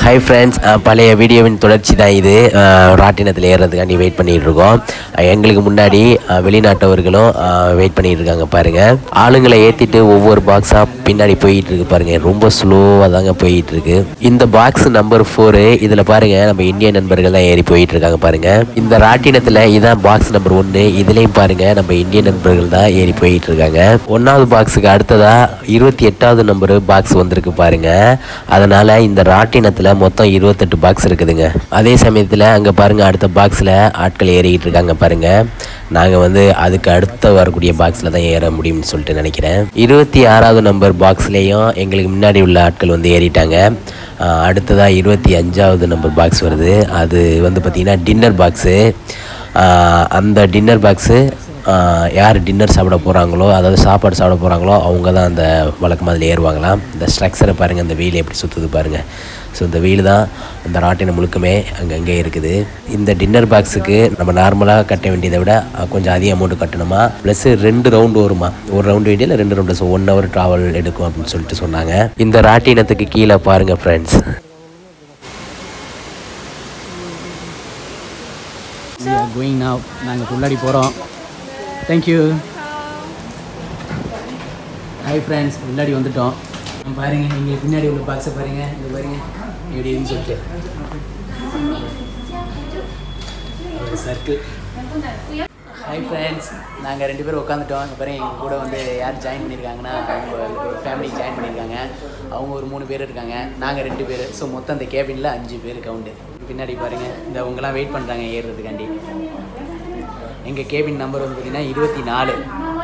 Hi friends பழைய வீடியோவின் தொடர்ச்சி தான் இது அஹ், ராட்டினத்தில் ஏறுறதுக்காண்டி வெயிட் பண்ணிட்டு இருக்கோம் அஹ், எங்களுக்கு முன்னாடி அஹ், வெளிநாட்டவர்களும் வெயிட் பண்ணிட்டு இருக்காங்க பாருங்க ஆளுங்களை ஏற்றிட்டு ஒவ்வொரு பாக்ஸாக பின்னாடி போயிட்டு இருக்கு பாருங்க ரொம்ப ஸ்லோவாக தாங்க போயிட்டு இருக்கு இந்த பாக்ஸ் நம்பர் ஃபோரு இதில் பாருங்க நம்ம இந்திய நண்பர்கள் தான் ஏறி போயிட்டு இருக்காங்க பாருங்க இந்த ராட்டினத்தில் இதான் பாக்ஸ் நம்பர் ஒன்று இதுலேயும் பாருங்க நம்ம இந்திய நண்பர்கள் தான் ஏறி போயிட்டு இருக்காங்க ஒன்றாவது பாக்ஸுக்கு அடுத்ததா இருபத்தி எட்டாவது நம்பர் பாக்ஸ் வந்திருக்கு பாருங்க அதனால இந்த ராட்டினத்தில் மொத்தம் இருபத்தெட்டு பாக்ஸ் இருக்குதுங்க அதே சமயத்தில் அங்கே பாருங்க அடுத்த பாக்ஸில் ஆட்கள் ஏறிக்கிட்டு இருக்காங்க பாருங்க நாங்கள் வந்து அதுக்கு அடுத்த வரக்கூடிய பாக்ஸில் தான் ஏற முடியும்னு சொல்லிட்டு நினைக்கிறேன் இருபத்தி ஆறாவது நம்பர் பாக்ஸ்லேயும் எங்களுக்கு முன்னாடி உள்ள ஆட்கள் வந்து ஏறிட்டாங்க ஆஹ் அடுத்ததாக இருபத்தி அஞ்சாவது நம்பர் பாக்ஸ் வருது அது வந்து பார்த்திங்கன்னா டின்னர் பாக்ஸு அந்த டின்னர் பாக்ஸு யார் டின்னர் சாப்பிட போகிறாங்களோ அதாவது சாப்பாடு சாப்பிட போகிறாங்களோ அவங்க தான் அந்த வழக்கமாக அதில் ஏறுவாங்களாம் இந்த ஸ்ட்ரக்சரை பாருங்கள் அந்த வீல் எப்படி சுற்றுது பாருங்கள் ஸோ இந்த வீல் தான் அந்த ராட்டினம் முழுக்கமே அங்கங்கே இருக்குது இந்த டின்னர் பாக்ஸுக்கு நம்ம நார்மலாக கட்ட வேண்டியதை விட அஹ், கொஞ்சம் அதிக அமௌண்ட் கட்டணுமா ப்ளஸ் ரெண்டு ரவுண்டு வருமா ஒரு ரவுண்டு வேண்டிய இல்லை ரெண்டு round so one hour travel எடுக்கும் அப்படின்னு சொல்லிட்டு சொன்னாங்க இந்த ராட்டினத்துக்கு கீழே பாருங்கள் friends we are going now நாங்கள் உள்ளாடி போகிறோம் தேங்க்யூ ஹாய் ஃப்ரெண்ட்ஸ் உள்ளாடி வந்துட்டோம் நம்ம பாருங்க இங்கே பின்னாடி உள்ள பாக்ஸை பாருங்க இங்கே பாருங்க எப்படின்னு சொல்லிட்டு ஒரு சர்க்கிள் ஹாய் ஃப்ரெண்ட்ஸ் நாங்கள் ரெண்டு பேரும் உட்காந்துட்டோம் இங்கே பாருங்க எங்கள் கூட வந்து யார் ஜாயின் பண்ணியிருக்காங்கன்னா அவங்க ஒரு ஃபேமிலி ஜாயின் பண்ணியிருக்காங்க அவங்க ஒரு மூணு பேர் இருக்காங்க நாங்கள் ரெண்டு பேர் ஸோ மொத்தம் அந்த கேபினில் அஞ்சு பேர் கவுண்டு பின்னாடி பாருங்கள் இந்த அவங்கெல்லாம் வெயிட் பண்ணுறாங்க ஏறுறதுக்காண்டி எங்கள் கேபின் நம்பர் வந்து பார்த்தீங்கன்னா இருபத்தி நாலு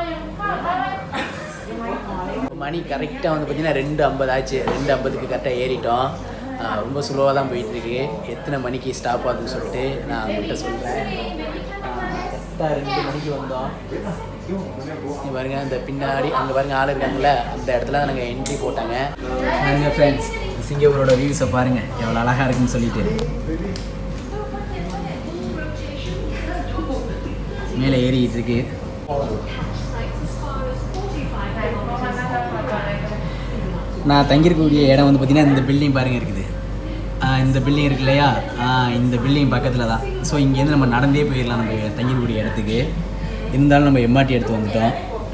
மணி கரெக்டாக வந்து பார்த்தீங்கன்னா ரெண்டு ஐம்பது ஆச்சு ரெண்டு ஐம்பதுக்கு கரெக்டாக ஏறிட்டோம் ஆஹ் ரொம்ப ஸ்லோவாக தான் போயிட்டுருக்கு எத்தனை மணிக்கு ஸ்டாப் ஆகுதுன்னு சொல்லிட்டு நான் அவங்கள்ட்ட சொல்கிறேன் கரெக்டாக ரெண்டு மணிக்கு வந்தோம் இங்க பாருங்க இந்த பின்னாடி அங்கே பாருங்க ஆள் இருக்காங்கல்ல அந்த இடத்துல தான் நாங்கள் என்ட்ரி போட்டாங்க பாருங்க ஃப்ரெண்ட்ஸ் சிங்கப்பூரோட வியூஸை பாருங்க எவ்வளோ அழகாக இருக்குன்னு சொல்லிட்டு மேலே ஏறிக்கிட்டு இருக்கு நான் தங்கியிருக்கக்கூடிய இடம் வந்து பார்த்தீங்கன்னா இந்த பில்டிங் பாருங்க இருக்குது ஆஹ் இந்த பில்டிங் இருக்கு இல்லையா ஆஹ் இந்த பில்டிங் பக்கத்தில் தான் ஸோ இங்கேருந்து நம்ம நடந்தே போயிடலாம் நம்ம தங்கியிருக்கக்கூடிய இடத்துக்கு இருந்தாலும் நம்ம எம்ஆர்டி எடுத்து வந்துட்டோம்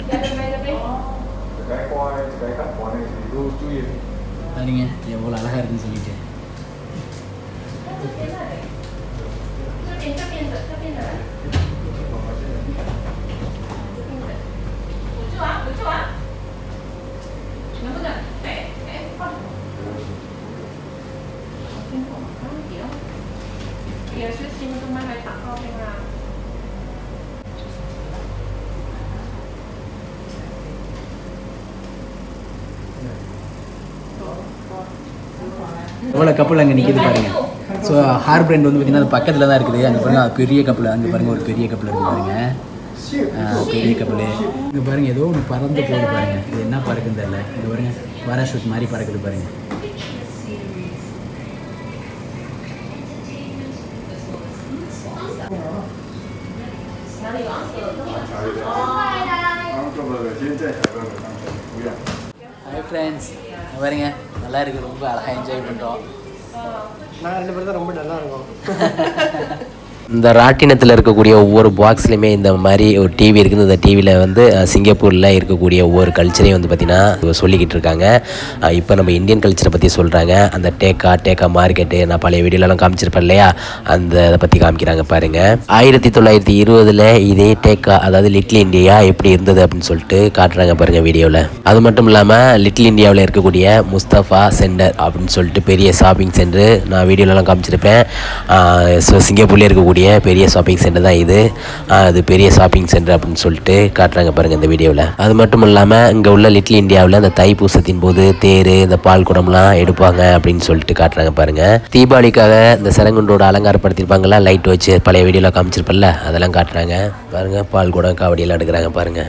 பாருங்க எவ்வளோ அழகாக இருக்குன்னு சொல்லிட்டு எவ்வளோ கப்பல் அங்கே நிற்கிது பாருங்க ஸோ ஹார்பர் எண்ட் வந்து பார்த்தீங்கன்னா அது பக்கத்தில் தான் இருக்குது அங்கே பாருங்க அது பெரிய கப்பல் அங்கே பாருங்க ஒரு பெரிய கப்பல் இருக்குது பாருங்க ஆ, பெரிய கப்பல் இங்கே பாருங்க ஏதோ ஒன்று பறந்து போகுது பாருங்க இது என்ன பறக்குன்னு தெரியல இங்கே பாருங்க பாராஷூட் மாதிரி பறக்குது பாருங்க ஹாய் ஃப்ரெண்ட்ஸ் பாருங்க நல்லா இருக்கு ரொம்ப அழகாக என்ஜாய் பண்ணுறோம் நாங்கள் ரெண்டு பேரும் தான் ரொம்ப நல்லா இருக்கோம் இந்த ராட்டினத்தில் இருக்கக்கூடிய ஒவ்வொரு பாக்ஸ்லையுமே இந்த மாதிரி ஒரு டிவி இருக்குது இந்த டிவியில் வந்து அஹ், சிங்கப்பூரில் இருக்கக்கூடிய ஒவ்வொரு கல்ச்சரையும் வந்து பார்த்திங்கன்னா சொல்லிக்கிட்டு இருக்காங்க அஹ், இப்போ நம்ம இந்தியன் கல்ச்சரை பற்றி சொல்கிறாங்க அந்த டேக்கா டேக்கா மார்க்கெட்டு நான் பழைய வீடியோலலாம் காமிச்சிருப்பேன் இல்லையா அந்த இதை பற்றி காமிக்கிறாங்க பாருங்கள் ஆயிரத்தி தொள்ளாயிரத்தி இருபதில் இதே டேக்கா அதாவது லிட்டில் இந்தியா எப்படி இருந்தது அப்படின்னு சொல்லிட்டு காட்டுறாங்க பாருங்கள் வீடியோவில் அது மட்டும் இல்லாமல் லிட்டில் இந்தியாவில் இருக்கக்கூடிய முஸ்தஃபா சென்டர் அப்படின்னு சொல்லிட்டு பெரிய ஷாப்பிங் சென்டர் நான் வீடியோலலாம் காமிச்சிருப்பேன் ஸோ சிங்கப்பூர்லேயே இருக்கக்கூடிய பெரிய ஷாப்பிங் சென்டர் தான் இது ஆஹ் அது பெரிய ஷாப்பிங் சென்டர் அப்படின்னு சொல்லிட்டு காட்டுறாங்க பாருங்கள் இந்த வீடியோவில் அது மட்டும் இல்லாமல் இங்கே உள்ள லிட்டில் இந்தியாவில் இந்த தைப்பூசத்தின் போது தேர் இந்த பால் குடம்லாம் எடுப்பாங்க அப்படின்னு சொல்லிட்டு காட்டுறாங்க பாருங்கள் தீபாவளிக்காக இந்த சரங்குண்டோட அலங்காரப்படுத்திருப்பாங்கல்ல லைட் வச்சு பழைய வீடியோவில் காமிச்சிருப்பல்ல அதெல்லாம் காட்டுறாங்க பாருங்கள் பால் குடம் காவடியெல்லாம் எடுக்கிறாங்க பாருங்கள்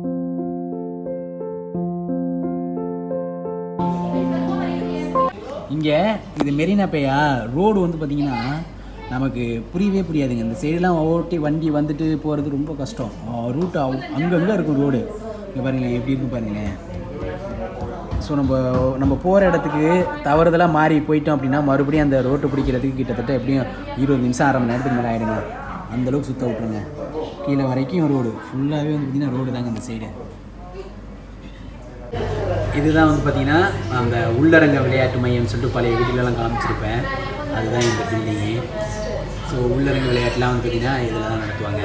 இங்கே இது மெரினா பேயா ரோடு வந்து பார்த்தீங்கன்னா நமக்கு புரியவே புரியாதுங்க இந்த சைடெலாம் ஓட்டி வண்டி வந்துட்டு போகிறது ரொம்ப கஷ்டம் ரூட் அங்கங்கே இருக்கும் ரோடு இங்கே பாருங்களேன் எப்படி இருக்கு பாருங்களேன் ஸோ நம்ம நம்ம போகிற இடத்துக்கு தவறுதலாக மாறி போயிட்டோம் அப்படின்னா மறுபடியும் அந்த ரோட்டு பிடிக்கிறதுக்கு கிட்டத்தட்ட எப்படியும் இருபது நிமிஷம் அரை மணி நேரத்துக்கு மேலே ஆகிடுங்க அந்தளவுக்கு சுத்த விட்ருங்க கீழே வரைக்கும் ரோடு ஃபுல்லாகவே வந்து பார்த்திங்கன்னா ரோடு தாங்க இந்த சைடு இதுதான் வந்து பார்த்திங்கன்னா அந்த உள்ளரங்க விளையாட்டு மையம்னு சொல்லிட்டு பழைய வீட்டிலலாம் காமிச்சிருப்பேன் அதுதான் இந்த பில்டிங்கு ஸோ உள்ளரங்க விளையாட்டுலாம் வந்து பார்த்திங்கன்னா இதில் தான் நடத்துவாங்க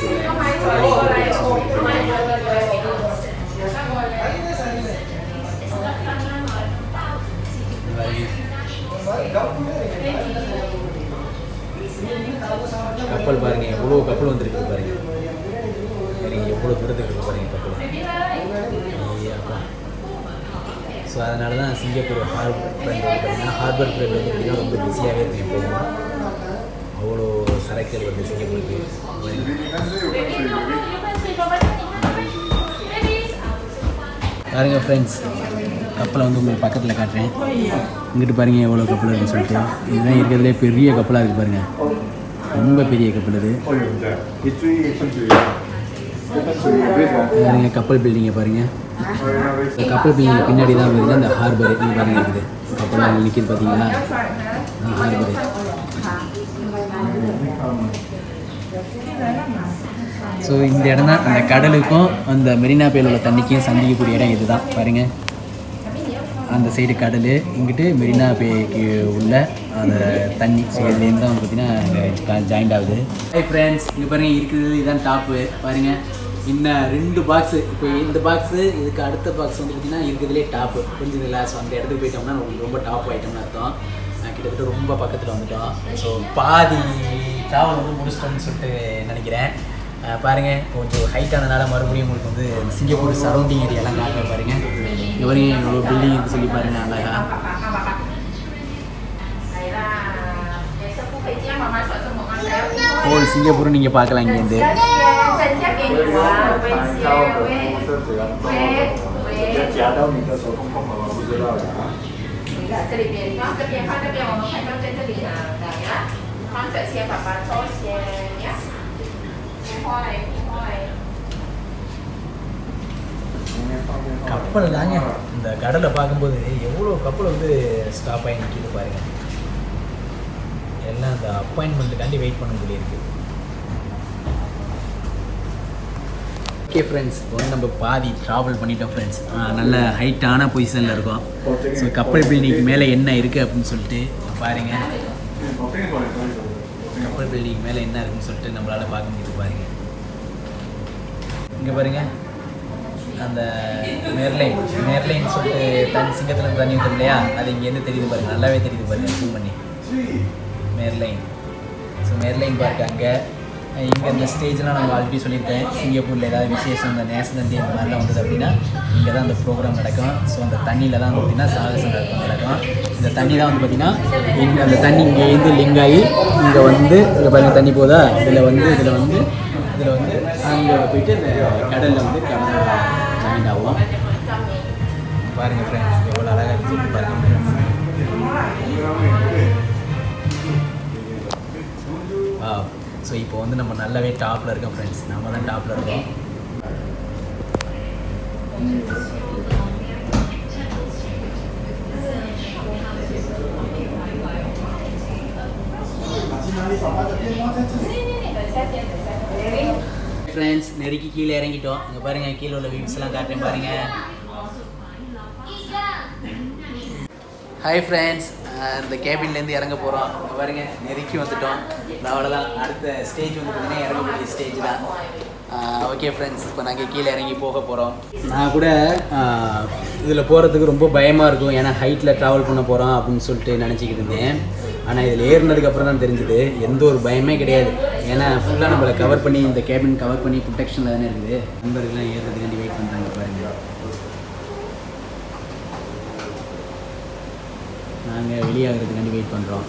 சிங்கப்பூரில் கப்பல் பாருங்க எவ்வளோ கப்பல் வந்திருக்கு பாருங்க பாருங்க எவ்வளோ தூரத்துக்கு இருக்கு பாருங்க கப்பல் ஐயா ஸோ அதனால தான் சிங்கப்பூர் ஹார்பர் ஃப்ரெண்ட் வந்து பார்த்தீங்கன்னா ஹார்பர் ஃப்ரெண்ட் வந்து பார்த்திங்கன்னா ரொம்ப பிஸியாகவே இருக்கும் எப்போதும் அவ்வளோ சரக்குகள் வருது சிங்கப்பூருக்கு பாருங்க ஃப்ரெண்ட்ஸ் கப்பலை வந்து உங்களுக்கு பக்கத்தில் காட்டுறேன் இங்கிட்டு பாருங்க எவ்வளோ கப்பல் இருக்குன்னு சொல்லிட்டு இதுதான் இருக்கிறதுலே பெரிய கப்பலாக இருக்குது பாருங்க ரொம்ப பெரிய கப்பல் இது பாருங்க கப்பல் பில்டிங்கை பாருங்க இந்த கப்பல் பில்டிங் பின்னாடி தான் பார்த்தீங்கன்னா இந்த ஹார்பர் இது பாருங்க இருக்குது கப்பல் அங்கே நிற்கிது பார்த்தீங்களா ஹார்பர் ஸோ இந்த இடம் தான் அந்த கடலுக்கும் அந்த மெரினா பேல உள்ள தண்ணிக்கும் சந்திக்கக்கூடிய இடம் இதுதான் பாருங்க அந்த சைடு கடல் இங்கிட்டு மெரினா பேக்கு உள்ள அந்த தண்ணி ஸோ இதுலேருந்து தான் வந்து பார்த்தீங்கன்னா ஜாயிண்ட் ஆகுது ஹை ஃப்ரெண்ட்ஸ் இங்கே பாருங்கள் இருக்குது இதுதான் டாப்பு பாருங்கள் இன்னும் ரெண்டு பாக்ஸு இப்போ இந்த பாக்ஸு இதுக்கு அடுத்த பாக்ஸ் வந்து பார்த்தீங்கன்னா இருக்கிறதுலே டாப்பு புரிஞ்சுதுங்களா ஸோ அந்த இடத்துக்கு போயிட்டோம்னா நமக்கு ரொம்ப டாப் ஆகிட்டோம்னு அர்த்தம் அஹ் கிட்டத்தட்ட ரொம்ப பக்கத்தில் வந்துட்டோம் ஸோ பாதி ட்ராவல் வந்து முடிச்சிட்டோம்னு சொல்லிட்டு நினைக்கிறேன் அஹ் பாருங்க கொஞ்சம் ஹைட் ஆனதுனால மறுபடியும் உங்களுக்கு வந்து சிங்கப்பூர் சரௌண்டிங் ஏரியாலாம் காட்டுறேன் பாருங்க இங்கே பாருங்க எவ்வளோ பில்டிங் இருக்கு சொல்லி பாருங்க அழகா ஹோல் சிங்கப்பூர் நீங்கள் பார்க்கலாம் இங்கேருந்து கப்பல் தாங்க இந்த கடலை பார்க்கும்போது எவ்வளோ கப்பல் வந்து ஸ்டாப் ஆகி நிற்கிது பாருங்க எல்லாம் அந்த அப்பாயின்மெண்ட்டுக்காண்டி வெயிட் பண்ண முடியிருக்கு ஓகே ஃப்ரெண்ட்ஸ் இப்போ வந்து நம்ம பாதி ட்ராவல் பண்ணிட்டோம் ஃப்ரெண்ட்ஸ் நல்ல ஹைட்டான பொசிஷனில் இருக்கோம் ஸோ கப்பல் பில்டிங் மேலே என்ன இருக்குது அப்படின்னு சொல்லிட்டு பாருங்க கப்பல் பில்டிங் மேலே என்ன இருக்குன்னு சொல்லிட்டு நம்மளால் பார்க்க முடியுது பாருங்க இங்கே பாருங்க அந்த மேர்லைன் மேர்லைன் சொல்லிட்டு தண்ணி சிங்கத்தில் தண்ணி ஊற்றுது இல்லையா அது இங்கேருந்து தெரியுது பாருங்க நல்லாவே தெரியுது பாருங்க ஜூம் பண்ணி மேர்லைன் ஸோ மேர்லைன் பார்க் அங்கே இங்கே இந்த ஸ்டேஜ்லாம் நம்ம ஆல்ரெடி சொல்லியிருக்கேன் சிங்கப்பூரில் ஏதாவது விசேஷம் இந்த நேஷனல் டே இந்த மாதிரிலாம் வந்தது அப்படின்னா இங்கே தான் அந்த ப்ரோக்ராம் நடக்கும் ஸோ அந்த தண்ணியில் தான் வந்து பார்த்திங்கன்னா சாகசம் நடக்கும் நடக்கும் இந்த தண்ணி தான் வந்து பார்த்திங்கன்னா இங்கே அந்த தண்ணி இங்கேருந்து லிங்க் ஆகி இங்கே வந்து இங்கே பாருங்க தண்ணி போதா இதில் வந்து இதில் வந்து இதில் வந்து அங்கே போயிட்டு இந்த கடலில் வந்து கடல் ஜாயின் ஆகும் பாருங்கள் ஃப்ரெண்ட்ஸ் எவ்வளோ அழகாக இருக்கு பாருங்கள் ஸோ இப்போ வந்து நம்ம நல்லாவே டாப்பில் இருக்கோம் ஃப்ரெண்ட்ஸ் நம்ம தான் டாப்பில் இருக்கோம் ஃப்ரெண்ட்ஸ் நெருக்கி கீழே இறங்கிட்டோம் இங்கே பாருங்கள் கீழே உள்ள வியூஸ் எல்லாம் காட்டுறேன் பாருங்கள் ஹாய் ஃப்ரெண்ட்ஸ் இந்த கேபின்லேருந்து இறங்க போகிறோம் இங்கே பாருங்க நெருக்கி வந்துட்டோம் அவ்வளோதான் அடுத்த ஸ்டேஜ் வந்து பார்த்தீங்கன்னா இறங்கக்கூடிய ஸ்டேஜ் தான் ஓகே ஃப்ரெண்ட்ஸ் இப்போ நாங்கள் கீழே இறங்கி போக போகிறோம் நான் கூட இதில் போகிறதுக்கு ரொம்ப பயமாக இருக்கும் ஏன்னா ஹைட்டில் ட்ராவல் பண்ண போகிறோம் அப்படின்னு சொல்லிட்டு நினச்சிக்கிட்டு இருந்தேன் ஆனால் இதில் ஏறினதுக்கு அப்புறம் தான் தெரிஞ்சுது எந்த ஒரு பயமே கிடையாது ஏன்னா ஃபுல்லாக நம்மளை கவர் பண்ணி இந்த கேபின் கவர் பண்ணி ப்ரொடெக்ஷனில் தானே இருக்குது நண்பர்கள்லாம் ஏறுறதுக்காண்டி வெயிட் பண்ணுறாங்க பாருங்கள் நாங்கள் வெளியாகிறதுக்காண்டி வெயிட் பண்ணுறோம்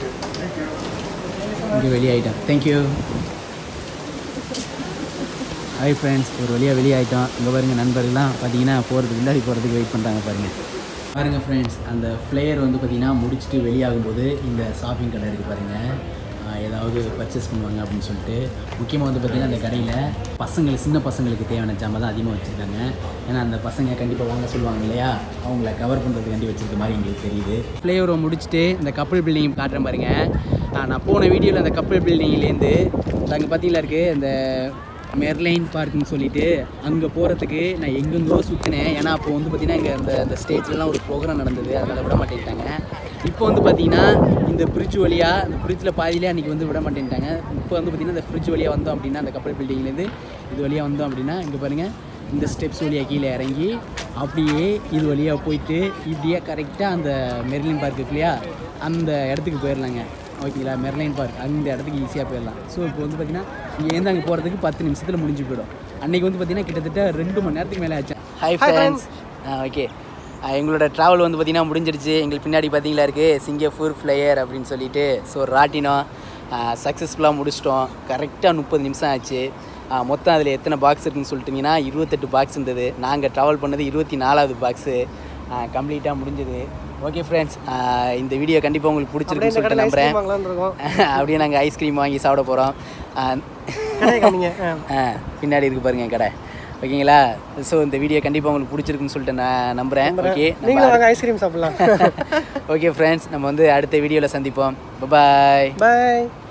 இங்கே வெளியாயிட்டேன் தேங்க்யூ ஹாய் ஃப்ரெண்ட்ஸ் ஒரு வழியாக வெளியாயிட்டோம் இங்கே பாருங்க நண்பர்கள்லாம் பார்த்தீங்கன்னா போகிறதுக்கு முன்னாடி போகிறதுக்கு வெயிட் பண்ணுறாங்க பாருங்கள் பாருங்கள் ஃப்ரெண்ட்ஸ் அந்த ஃப்ளேயர் வந்து பார்த்தீங்கன்னா முடிச்சுட்டு வெளியாகும்போது இந்த ஷாப்பிங் கடை இருக்குது பாருங்கள் ஆஹ் ஏதாவது பர்ச்சேஸ் பண்ணுவாங்க அப்படின்னு சொல்லிட்டு முக்கியமாக வந்து பார்த்திங்கன்னா அந்த கடையில் பசங்களுக்கு சின்ன பசங்களுக்கு தேவையான ஜாமான் தான் அதிகமாக வச்சுருக்காங்க ஏன்னா அந்த பசங்க கண்டிப்பாக வாங்க சொல்லுவாங்க இல்லையா அவங்கள கவர் பண்ணுறதுக்காண்டி வச்சிருக்க மாதிரி எங்களுக்கு தெரியுது ஃப்ளேவரை முடிச்சுட்டு இந்த கப்பல் பில்டிங் காட்டுறேன் பாருங்க ஆஹ் நான் போன வீடியோவில் அந்த கப்பல் பில்டிங்லேருந்து அங்கே பார்த்தீங்களா இருக்குது இந்த மெர்லைன் பார்க்குன்னு சொல்லிட்டு அங்கே போகிறதுக்கு நான் எங்கெங்கோ சுற்றினேன் ஏன்னா அப்போ வந்து பார்த்தீங்கன்னா இங்கே அந்த அந்த ஸ்டேஜ்லலாம் ஒரு ப்ரோக்ராம் நடந்தது அதனால் விட மாட்டேன்ட்டாங்க இப்போ வந்து பார்த்தீங்கன்னா இந்த பிரிட்ஜ் வழியாக இந்த பிரிட்ஜில் பாதியிலே அன்றைக்கி வந்து விட மாட்டேன்ட்டாங்க இப்போ வந்து பார்த்தீங்கன்னா இந்த ஃப்ரிட்ஜ் வழியாக வந்தோம் அப்படின்னா அந்த கப்பல் பில்டிங்லேருந்து இது வழியாக வந்தோம் அப்படின்னா இங்கே பாருங்கள் இந்த ஸ்டெப்ஸ் வழியாக கீழே இறங்கி அப்படியே இது வழியாக போயிட்டு இப்படியே கரெக்டாக அந்த மெர்லின் பார்க் இருக்கு இல்லையா அந்த இடத்துக்கு போயிடலாங்க ஓகேங்களா மெர்லைன் பார்க் அந்த இடத்துக்கு ஈஸியாக போயிடலாம் ஸோ இப்போ வந்து பார்த்தீங்கன்னா இங்கேருந்து அங்கே போகிறதுக்கு பத்து நிமிஷத்தில் முடிஞ்சு போயிடும் அன்றைக்கி வந்து பார்த்தீங்கன்னா கிட்டத்தட்ட ரெண்டு மணி நேரத்துக்கு மேலே ஆச்சு ஹாய் ஃப்ரெண்ட்ஸ் ஓகே எங்களோட ட்ராவல் வந்து பார்த்திங்கன்னா முடிஞ்சிடுச்சு எங்களுக்கு பின்னாடி பார்த்தீங்களா இருக்குது சிங்கப்பூர் ஃப்ளையர் அப்படின்னு சொல்லிட்டு ஸோ ராட்டினம் சக்ஸஸ்ஃபுல்லாக முடிச்சிட்டோம் கரெக்டாக முப்பது நிமிஷம் ஆச்சு ஆஹ் மொத்தம் அதில் எத்தனை பாக்ஸ் இருக்குன்னு சொல்லிட்டிங்கன்னா இருபத்தெட்டு பாக்ஸ் இருந்தது நாங்கள் ட்ராவல் பண்ணது இருபத்தி நாலாவது பாக்ஸு கம்ப்ளீட்டாக முடிஞ்சது ஓகே ஃப்ரெண்ட்ஸ் இந்த வீடியோ கண்டிப்பாக உங்களுக்கு அப்படியே பிடிச்சிருக்குன்னு இந்த சொல்லிட்டு கடையில் நம்புகிறேன் ஐஸ்கிரீம் வாங்கலாம்னு இருக்கோம் அப்படியே நாங்கள் ஐஸ்கிரீம் வாங்கி சாப்பிட போகிறோம் கடையை காமிங்க ஆ. பின்னாடி இருக்கு பாருங்க கடை ஓகேங்களா ஸோ இந்த வீடியோ கண்டிப்பாக உங்களுக்கு பிடிச்சிருக்குன்னு சொல்லிட்டு நான் நம்புகிறேன் ஓகே நீங்களும் வாங்க ஐஸ்கிரீம் சாப்பிடலாம் ஓகே ஃப்ரெண்ட்ஸ் நம்ம வந்து அடுத்த வீடியோவில் சந்திப்போம் பாய் பாய்